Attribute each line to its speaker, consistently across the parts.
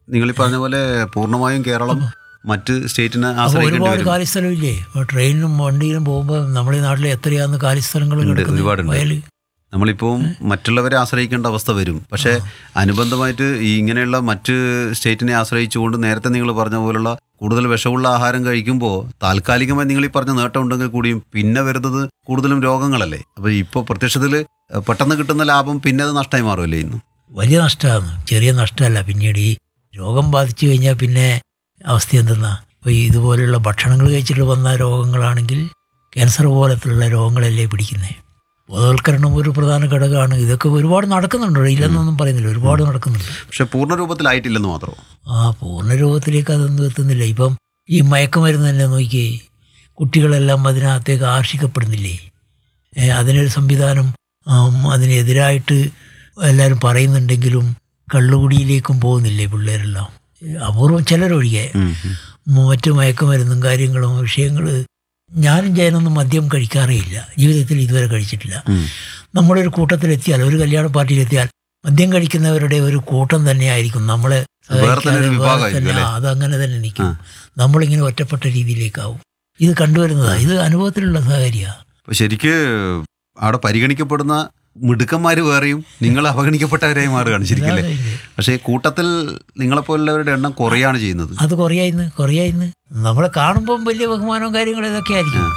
Speaker 1: നിങ്ങൾ ഈ പറഞ്ഞ പോലെ പൂർണ്ണമായും കേരളം മറ്റ് സ്റ്റേറ്റിനെ
Speaker 2: അപ്പോൾ
Speaker 1: ആശ്രയിക്കേണ്ടി
Speaker 2: ഒരുപാട്
Speaker 1: വരും
Speaker 2: കാലിസ്ഥലമില്ലേ ഇപ്പോൾ ട്രെയിനിനും വണ്ടിയിലും പോകുമ്പോൾ നമ്മുടെ ഈ നാട്ടിൽ എത്രയാന്ന് കാലിസ്ഥലങ്ങൾ
Speaker 1: ഉണ്ട്,
Speaker 2: കിടക്കുന്നത്
Speaker 1: ഒരുപാടുണ്ട്.
Speaker 2: വയൽ
Speaker 1: നമ്മളിപ്പോൾ മറ്റുള്ളവരെ ആശ്രയിക്കേണ്ട അവസ്ഥ വരും പക്ഷേ അനുബന്ധമായിട്ട് ഈ ഇങ്ങനെയുള്ള മറ്റ് സ്റ്റേറ്റിനെ ആശ്രയിച്ചുകൊണ്ട് നേരത്തെ നിങ്ങൾ പറഞ്ഞ പോലുള്ള കൂടുതൽ വിഷമുള്ള ആഹാരം കഴിക്കുമ്പോൾ താൽക്കാലികമായി നിങ്ങൾ ഈ പറഞ്ഞ നേട്ടം ഉണ്ടെങ്കിൽ കൂടിയും പിന്നെ വരുന്നത് കൂടുതലും രോഗങ്ങളല്ലേ അപ്പോൾ ഇപ്പോൾ പ്രത്യക്ഷത്തിൽ പെട്ടെന്ന് കിട്ടുന്ന ലാഭം പിന്നെ അത് നഷ്ടമായി മാറുമല്ലേ ഇന്ന്
Speaker 2: വലിയ നഷ്ടമാണ് ചെറിയ നഷ്ടമല്ല പിന്നീട് ഈ രോഗം ബാധിച്ചു കഴിഞ്ഞാൽ പിന്നെ അവസ്ഥ എന്തെന്നാ ഇപ്പോൾ ഈ ഇതുപോലെയുള്ള ഭക്ഷണങ്ങൾ കഴിച്ചിട്ട് വന്ന രോഗങ്ങളാണെങ്കിൽ ക്യാൻസർ പോലത്തുള്ള രോഗങ്ങളല്ലേ പിടിക്കുന്നത് ബോധവൽക്കരണം ഒരു പ്രധാന ഘടകമാണ് ഇതൊക്കെ ഒരുപാട് നടക്കുന്നുണ്ട് ഇല്ലെന്നൊന്നും പറയുന്നില്ല ഒരുപാട് നടക്കുന്നുണ്ട്
Speaker 1: പക്ഷെ പൂർണ്ണ രൂപത്തിലായിട്ടില്ലെന്ന് മാത്രം
Speaker 2: ആ പൂർണ്ണ രൂപത്തിലേക്ക് അതൊന്നും എത്തുന്നില്ല ഇപ്പം ഈ മയക്കുമരുന്ന് തന്നെ നോക്കിയേ കുട്ടികളെല്ലാം അതിനകത്തേക്ക് ആകർഷിക്കപ്പെടുന്നില്ലേ ഏ, അതിനൊരു സംവിധാനം ആം, അതിനെതിരായിട്ട് എല്ലാവരും പറയുന്നുണ്ടെങ്കിലും കള്ളുകുടിയിലേക്കും പോകുന്നില്ലേ പിള്ളേരെല്ലാം ഏ, അപൂർവം ചിലരൊഴികെ
Speaker 1: ഉം, ഉം.
Speaker 2: മറ്റു മയക്കുമരുന്നും കാര്യങ്ങളും വിഷയങ്ങൾ ഞാനും ജയനൊന്നും മദ്യം കഴിക്കാറേയില്ല ജീവിതത്തിൽ ഇതുവരെ കഴിച്ചിട്ടില്ല
Speaker 1: ഉം.
Speaker 2: നമ്മളൊരു കൂട്ടത്തിലെത്തിയാൽ ഒരു കല്യാണ പാർട്ടിയിലെത്തിയാൽ മദ്യം കഴിക്കുന്നവരുടെ ഒരു കൂട്ടം തന്നെയായിരിക്കും നമ്മളെ
Speaker 1: വേറെ തന്നെ ഒരു
Speaker 2: സഹായിക്കാതെ വേറെ
Speaker 1: വിഭാഗമായിരിക്കും
Speaker 2: തന്നെ
Speaker 1: അല്ലേ?
Speaker 2: ആ, അതങ്ങനെ തന്നെ നിൽക്കും
Speaker 1: ആ.
Speaker 2: നമ്മളിങ്ങനെ ഒറ്റപ്പെട്ട രീതിയിലേക്കാവും ഇത് കണ്ടുവരുന്നതാണ് ഇത് അനുഭവത്തിലുള്ള സഹകരിയാണ്
Speaker 1: അപ്പൊ ശരിക്ക് അവിടെ പരിഗണിക്കപ്പെടുന്ന മിടുക്കന്മാർ വേറെയും നിങ്ങൾ അവഗണിക്കപ്പെട്ടവരായി മാറുകയാണ് ശരിക്കല്ലേ പക്ഷേ കൂട്ടത്തിൽ നിങ്ങളെപ്പോലുള്ളവരുടെ എണ്ണം കുറയാണ് ചെയ്യുന്നത്
Speaker 2: അത് കുറയായിന്ന് കുറയായിന്ന് നമ്മളെ കാണുമ്പം വലിയ ബഹുമാനവും കാര്യങ്ങളും ഇതൊക്കെ ആയിരിക്കും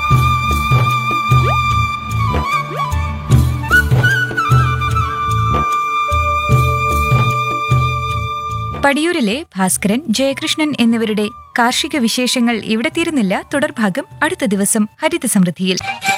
Speaker 3: പടിയൂരിലെ ഭാസ്കരൻ ജയകൃഷ്ണൻ എന്നിവരുടെ കാർഷിക വിശേഷങ്ങൾ ഇവിടെ തീരുന്നില്ല തുടർഭാഗം അടുത്ത ദിവസം ഹരിത സമൃദ്ധിയിൽ